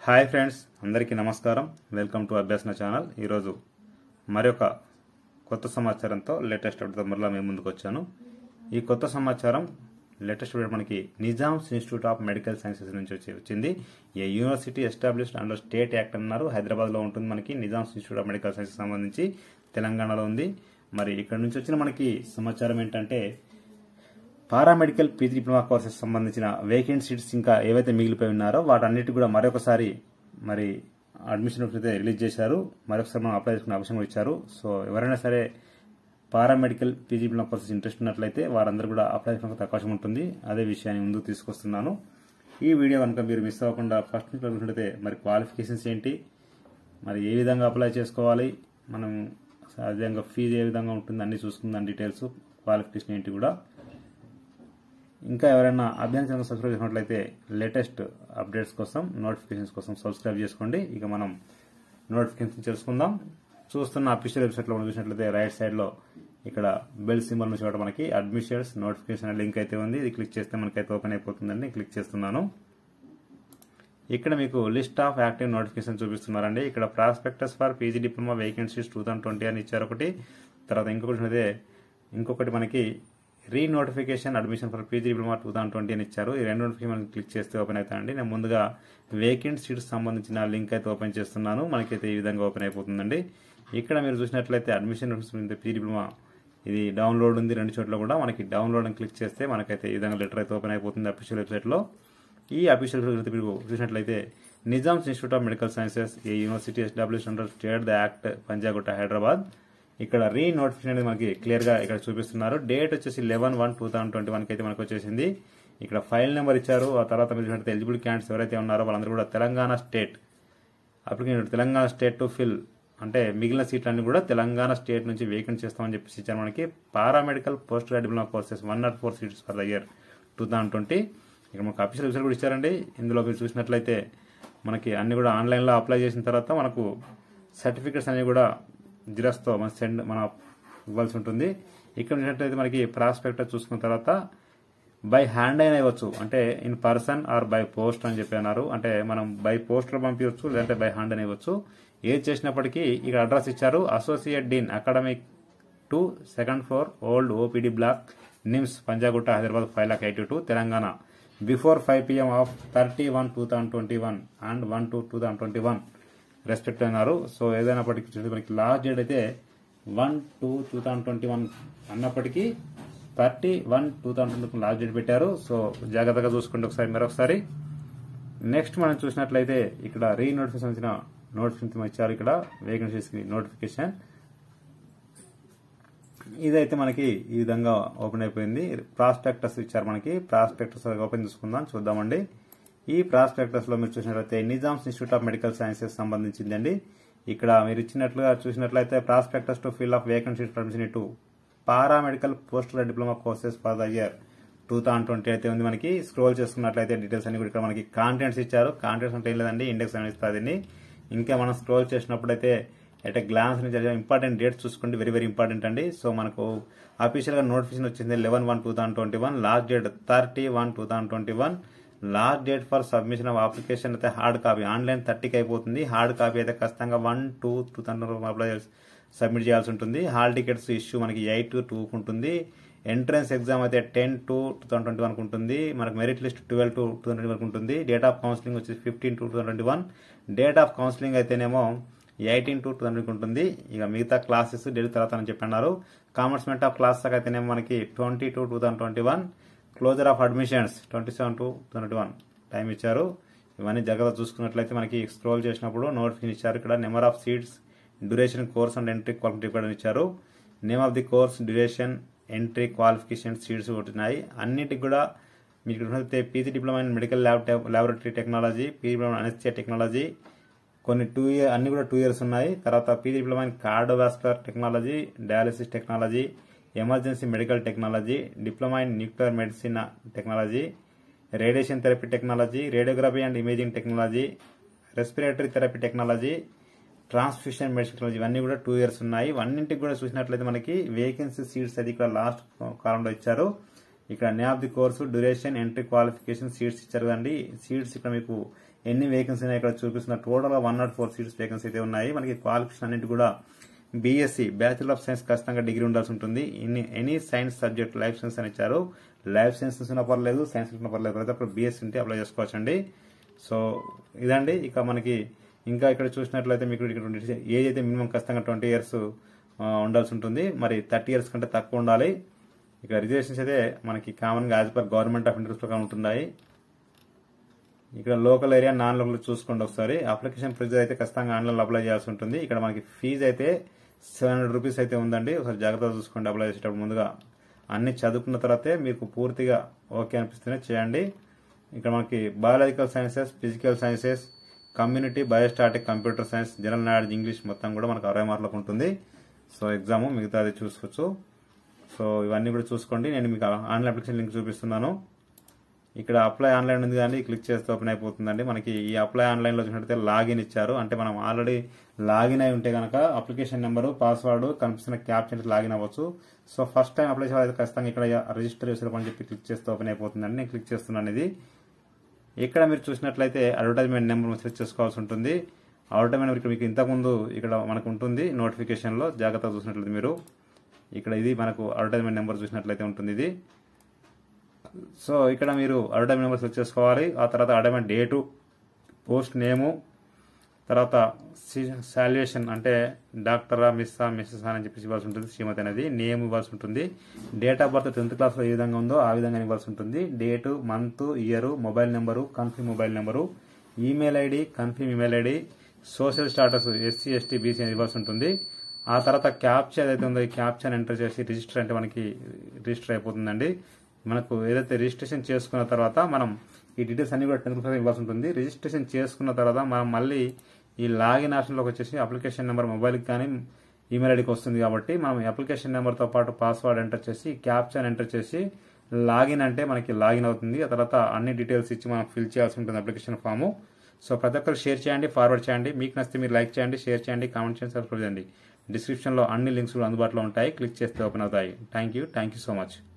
hi friends అందరికీ నమస్కారం welcome to అభ్యాసన channel ఈరోజు మరొక కొత్త సమాచారంతో లేటెస్ట్ అప్డేట్తో మరలా మేము ముందుకు వచ్చాను ఈ కొత్త సమాచారం లేటెస్ట్ అప్డేట్ మనకి Nizam's institute of medical sciences నుంచి వచ్చి వచ్చింది ఈ university established under state act అన్నారు హైదరాబాద్లో ఉంటుంది మనకి Nizam's institute of medical sciences సంబంధించి తెలంగాణలో ఉంది మరి ఇక్కడ నుంచి వచ్చిన మనకి సమాచారం ఏంటంటే పారామెడికల్ పీజీ డిప్లొమా కోర్సెస్ సంబంధించిన వేకెంట్ సీట్స్ ఇంకా ఏవైతే మిగిలిపోయి ఉన్నారో వాటన్నిటి కూడా మరొకసారి మరి అడ్మిషన్ అయితే రిలీజ్ చేశారు మరొకసారి మనం అప్లై చేసుకునే అవసరం కూడా ఇచ్చారు సో ఎవరైనా సరే paramedical PG diploma courses interest ఉన్నట్లయితే వారందరూ కూడా అప్లై చేసుకోవడానికి అవకాశం ఉంటుంది అదే విషయాన్ని ముందుకు తీసుకొస్తున్నాను ఈ వీడియో కనుక మీరు మిస్ అవ్వకుండా ఫస్ట్ నుంచి చూసినట్లయితే మరి క్వాలిఫికేషన్స్ ఏంటి మరి ఏ విధంగా అప్లై చేసుకోవాలి మనం సహజంగా ఫీజు ఏ విధంగా ఉంటుంది అన్ని చూసుకుందాం డీటెయిల్స్ క్వాలిఫికేషన్ ఏంటి కూడా ఇంకా ఎవరైనా అభ్యాసం ఛానల్ సబ్స్క్రైబ్ చేసినట్లయితే లేటెస్ట్ అప్డేట్స్ కోసం నోటిఫికేషన్స్ కోసం సబ్స్క్రైబ్ చేసుకోండి ఇక మనం నోటిఫికేషన్ తెలుసుకుందాం చూస్తున్న అఫీషియల్ వెబ్సైట్లో మనం చూసినట్లయితే రైట్ సైడ్లో ఇక్కడ బెల్ సింబల్ నుంచి కూడా మనకి అడ్మిషన్స్ నోటిఫికేషన్ లింక్ అయితే ఉంది ఇది క్లిక్ చేస్తే మనకైతే ఓపెన్ అయిపోతుందండి క్లిక్ చేస్తున్నాను ఇక్కడ మీకు లిస్ట్ ఆఫ్ యాక్టివ్ నోటిఫికేషన్ చూపిస్తున్నారండి ఇక్కడ prospectus for PG diploma vacancies two thousand twenty అని ఇచ్చారు ఒకటి తర్వాత ఇంకొకటి అయితే ఇంకొకటి మనకి re notification admission for PG diploma two thousand twenty అని ఇచ్చారు ఈ రెండు నోటిఫికేషన్ క్లిక్ చేస్తే ఓపెన్ అవుతాయండి నేను ముందుగా వేకెంట్ సీట్స్ సంబంధించిన లింక్ అయితే ఓపెన్ చేస్తున్నాను మనకైతే ఈ విధంగా ఓపెన్ అయిపోతుందండి ఇక్కడ మీరు చూసినట్లయితే అడ్మిషన్ పీజీ డిప్లొమా ఇది డౌన్లోడ్ ఉంది రెండు చోట్ల కూడా మనకి డౌన్లోడ్ అని క్లిక్ చేస్తే మనకైతే ఈ విధంగా లెటర్ అయితే ఓపెన్ అయిపోతుంది అఫీషియల్ వెబ్సైట్లో ఈ అఫీషియల్ వెబ్సైట్ మీరు చూసినట్లయితే Nizam's institute of medical sciences ఈ university establish under state the act Panjagutta Hyderabad ఇక్కడ రీ నోటిఫికేషన్ అనేది మనకి క్లియర్ గా ఇక్కడ చూపిస్తున్నారు డేట్ వచ్చేసి eleven one two thousand twenty one అయితే మనకు వచ్చేసింది ఇక్కడ ఫైల్ నెంబర్ ఇచ్చారు ఆ తర్వాత మీరు చూసినట్టు ఎలిజిబుల్ క్యాండిడేట్స్ ఎవరైతే ఉన్నారో వాళ్ళందరూ కూడా Telangana state application Telangana state to fill అంటే మిగిలిన సీట్లన్నీ కూడా తెలంగాణ స్టేట్ నుంచి వేకెంట్ చేస్తామని చెప్పేసి ఇచ్చారు మనకి paramedical post grad diploma courses one nought four seats for the year two thousand twenty ఇక మనకు అఫీషియల్ వెబ్సైట్ కూడా ఇచ్చారండి ఇందులో మీరు చూసినట్లయితే మనకి అన్ని కూడా ఆన్లైన్లో అప్లై చేసిన తర్వాత మనకు సర్టిఫికెట్స్ అనేవి కూడా జిరాక్స్తో మన సెండ్ మన ఇవ్వాల్సి ఉంటుంది ఇక్కడ చూసినట్లయితే మనకి ప్రాస్పెక్టర్ చూసుకున్న తర్వాత బై హ్యాండ్ అయినా ఇవ్వచ్చు అంటే in person or by post అని చెప్పి అన్నారు అంటే మనం బై పోస్ట్లో పంపించవచ్చు లేదంటే బై హ్యాండ్ అని ఇవ్వచ్చు ఏది చేసినప్పటికీ ఇక్కడ అడ్రస్ ఇచ్చారు associate dean academic to second floor old OPD block NIMS Panjagutta Hyderabad five lakh eighty two Telangana before five PM of thirty one two thousand twenty one and one two two thousand twenty one respect అన్నారు so ఏదైనప్పటికీ చూస్తే మనకి last date అయితే one two two thousand twenty one అన్నప్పటికీ thirty one two thousand twenty last date పెట్టారు so జాగ్రత్తగా చూసుకోండి ఒకసారి మరొకసారి నెక్స్ట్ మనం చూసినట్లయితే ఇక్కడ రీ నోటిఫికేషన్ వచ్చిన నోటిఫికేషన్ ఇచ్చారు ఇక్కడ వేకెన్సీస్ నోటిఫికేషన్ ఇదైతే మనకి ఈ విధంగా ఓపెన్ అయిపోయింది ప్రాస్పెక్టస్ ఇచ్చారు మనకి ప్రాస్పెక్టస్ ఓపెన్ చేసుకుందాం చూద్దామండి ఈ ప్రాస్పెక్టస్ లో మీరు చూసినట్లయితే Nizam's institute of medical sciences సంబంధించిందండి ఇక్కడ మీరు ఇచ్చినట్లుగా చూసినట్లయితే prospectus to fill of vacancy permission to paramedical post diploma courses for the year two thousand twenty అయితే ఉంది మనకి స్క్రోల్ చేసుకున్నట్లయితే డీటెయిల్స్ అన్ని కూడా ఇక్కడ మనకి కాంటెంట్స్ ఇచ్చారు కాంటెంట్స్ అంటే ఏం లేదండి ఇండెక్స్ అనేది ఇస్తుంది ఇంకా మనం స్క్రోల్ చేసినప్పుడు అయితే ఎట్ గ్లాన్స్ నుంచి ఇంపార్టెంట్ డేట్స్ చూసుకోండి వెరీ వెరీ ఇంపార్టెంట్ అండి సో మనకు అఫీషియల్ గా నోటిఫికేషన్ వచ్చింది eleven one two thousand twenty one last date thirty one two thousand twenty one last date for submission of application అయితే hard copy online థర్టీకి అయిపోతుంది hard copy అయితే ఖచ్చితంగా one two two thousand apply submit చేయాల్సి ఉంటుంది hall tickets issue మనకి eight to టూకి ఉంటుంది ఎంట్రన్స్ ఎగ్జామ్ అయితే ten to two thousand twenty వన్కి ఉంటుంది మనకు merit list twelve to two thousand వరకు ఉంటుంది డేట్ ఆఫ్ కౌన్సిలింగ్ వచ్చేసి fifteen to two thousand twenty one date of counselling అయితేనేమో ఎయిటీన్ టు టూ హండ్రెడ్ ఉంటుంది ఇక మిగతా క్లాసెస్ డేట్ తర్వాత అని చెప్పన్నారు కామర్స్మెంట్ ఆఫ్ క్లాస్ అయితేనేమో మనకి twenty to two thousand twenty one closure of admissions twenty seven to twenty one time ఇచ్చారు ఇవన్నీ జాగ్రత్త చూసుకున్నట్లయితే మనకి స్క్రోల్ చేసినప్పుడు నోటిఫికేషన్ ఇచ్చారు ఇక్కడ number of seats duration course and entry qualification ఇచ్చారు name of the course duration entry qualification seats ఉన్నాయి అన్నిటికి కూడా మీకు చూసినట్లయితే PG diploma in medical lab laboratory technology PG diploma anaesthesia technology కొన్ని టూ ఇయర్ అన్ని కూడా టూ ఇయర్స్ ఉన్నాయి తర్వాత PG diploma in cardiovascular technology dialysis technology emergency medical technology diploma in nuclear medicine technology radiation therapy technology radiography and imaging technology respiratory therapy technology transfusion medicine technology ఇవన్నీ కూడా two years ఉన్నాయి ఇవన్నింటికి కూడా చూసినట్లయితే మనకి vacancy seats అది ఇక్కడ last కాలంలో ఇచ్చారు ఇక్కడ name of the course duration entry qualification seats ఇచ్చారు కదండి సీట్స్ ఇక్కడ మీకు ఎన్ని వేకెన్సీ ఉన్నాయి ఇక్కడ చూపిస్తున్న total one nought four seats vacancy అయితే ఉన్నాయి మనకి క్వాలిఫికేషన్ అన్నింటి కూడా బీఎస్సీ బ్యాచులర్ ఆఫ్ సైన్స్ ఖచ్చితంగా డిగ్రీ ఉండాల్సి ఉంటుంది any any science subject life science అని ఇచ్చారు లైఫ్ సైన్స్ ఉన్నా పర్లేదు సైన్స్ ఉన్నా పర్లేదు ప్రతి ఒక్కరు బీఎస్సీ ఉంటే అప్లై చేసుకోవచ్చండి సో ఇదండి ఇక మనకి ఇంకా ఇక్కడ చూసినట్లయితే మీకు ఇక్కడ ఏజ్ అయితే మినిమం ఖచ్చితంగా ట్వంటీ ఇయర్స్ ఉండాల్సి ఉంటుంది మరి థర్టీ ఇయర్స్ కంటే తక్కువ ఉండాలి ఇక రిజర్వేషన్స్ అయితే మనకి కామన్గా as per government of interest ప్రకారం ఉంటున్నాయి ఇక్కడ లోకల్ ఏరియా నాన్ లోకల్ చూసుకోండి ఒకసారి అప్లికేషన్ ప్రొసీజర్ అయితే ఖచ్చితంగా ఆన్లైన్లో అప్లై చేయాల్సి ఉంటుంది ఇక్కడ మనకి ఫీజు అయితే సెవెన్ హండ్రెడ్ రూపీస్ అయితే ఉందండి ఒకసారి జాగ్రత్తగా చూసుకోండి అప్లై చేసేటప్పుడు ముందుగా అన్ని చదువుకున్న తర్వాతే మీకు పూర్తిగా ఓకే అనిపిస్తేనే చేయండి ఇక్కడ మనకి biological sciences physical sciences community biostatic computer science general knowledge English మొత్తం కూడా మనకు అరవై మార్కులకు ఉంటుంది సో ఎగ్జామ్ మిగతాది చూసుకోవచ్చు సో ఇవన్నీ కూడా చూసుకోండి నేను మీకు ఆన్లైన్ అప్లికేషన్ లింక్ చూపిస్తున్నాను ఇక్కడ అప్లై ఆన్లైన్ ఉంది కానీ క్లిక్ చేస్తే ఓపెన్ అయిపోతుందండి మనకి ఈ అప్లై ఆన్లైన్ లో చూసినట్టయితే లాగిన్ ఇచ్చారు అంటే మనం ఆల్రెడీ లాగిన్ అయి ఉంటే కనుక అప్లికేషన్ నెంబరు పాస్వర్డ్ కనిపిస్తున్న క్యాప్షన్ లాగిన్ అవ్వచ్చు సో ఫస్ట్ టైం అప్లై చేయాలి ఖచ్చితంగా ఇక్కడ రిజిస్టర్ చేసారు అని చెప్పి క్లిక్ చేస్తే ఓపెన్ అయిపోతుందండి నేను క్లిక్ చేస్తున్నాను ఇది ఇక్కడ మీరు చూసినట్లయితే అడ్వర్టైజ్మెంట్ నెంబర్ సెలెక్ట్ చేసుకోవాల్సి ఉంటుంది అడ్వర్టైజ్మెంట్ నెంబర్ ఇక్కడ మీకు ఇంతకుముందు ఇక్కడ మనకు ఉంటుంది నోటిఫికేషన్లో జాగ్రత్తగా చూసినట్లయితే మీరు ఇక్కడ ఇది మనకు అడ్వర్టైజ్మెంట్ నెంబర్ చూసినట్లయితే ఉంటుంది ఇది సో ఇక్కడ మీరు అడ్వర్టైజ్మెంట్ నెంబర్ సెలెక్ట్ చేసుకోవాలి ఆ తర్వాత అడ్వర్టైజ్మెంట్ డేటు పోస్ట్ నేము తర్వాత సాల్యుయేషన్ అంటే డాక్టరా మిస్సా మిస్సెస్ అని చెప్పేసి ఇవ్వాల్సి ఉంటుంది శ్రీమతి అనేది నేమ్ ఇవ్వాల్సి ఉంటుంది డేట్ ఆఫ్ బర్త్ టెన్త్ క్లాస్లో ఏ విధంగా ఉందో ఆ విధంగా ఇవ్వాల్సి ఉంటుంది date month year mobile number confirm mobile number email ID confirm email ID social status SC ST BC అని ఇవ్వాల్సి ఉంటుంది ఆ తర్వాత క్యాప్చర్ ఏదైతే ఉందో ఈ క్యాప్చర్ ఎంటర్ చేసి రిజిస్టర్ అంటే మనకి రిజిస్టర్ అయిపోతుందండి మనకు ఏదైతే రిజిస్ట్రేషన్ చేసుకున్న తర్వాత మనం ఈ డీటెయిల్స్ అన్ని కూడా టెన్త్ క్లాస్ ఇవ్వాల్సి ఉంటుంది రిజిస్ట్రేషన్ చేసుకున్న తర్వాత మనం మళ్ళీ ఈ లాగిన్ ఆప్షన్లోకి వచ్చేసి అప్లికేషన్ నెంబర్ మొబైల్కి కానీ ఈమెయిల్ ఐడికి వస్తుంది కాబట్టి మనం అప్లికేషన్ నెంబర్తో పాటు పాస్వర్డ్ ఎంటర్ చేసి క్యాప్చర్ ఎంటర్ చేసి లాగిన్ అంటే మనకి లాగిన్ అవుతుంది ఆ తర్వాత అన్ని డీటెయిల్స్ ఇచ్చి మనం ఫిల్ చేయాల్సి ఉంటుంది అప్లికేషన్ ఫాము సో ప్రతి ఒక్కరు షేర్ చేయండి ఫార్వర్డ్ చేయండి మీకు నచ్చితే మీరు లైక్ చేయండి షేర్ చేయండి కామెంట్ చేయండి సబ్స్క్రైబ్ చేయండి డిస్క్రిప్షన్లో అన్ని లింక్స్ కూడా అందుబాటులో ఉంటాయి క్లిక్ చేస్తే ఓపెన్ అవుతాయి thank you thank you so much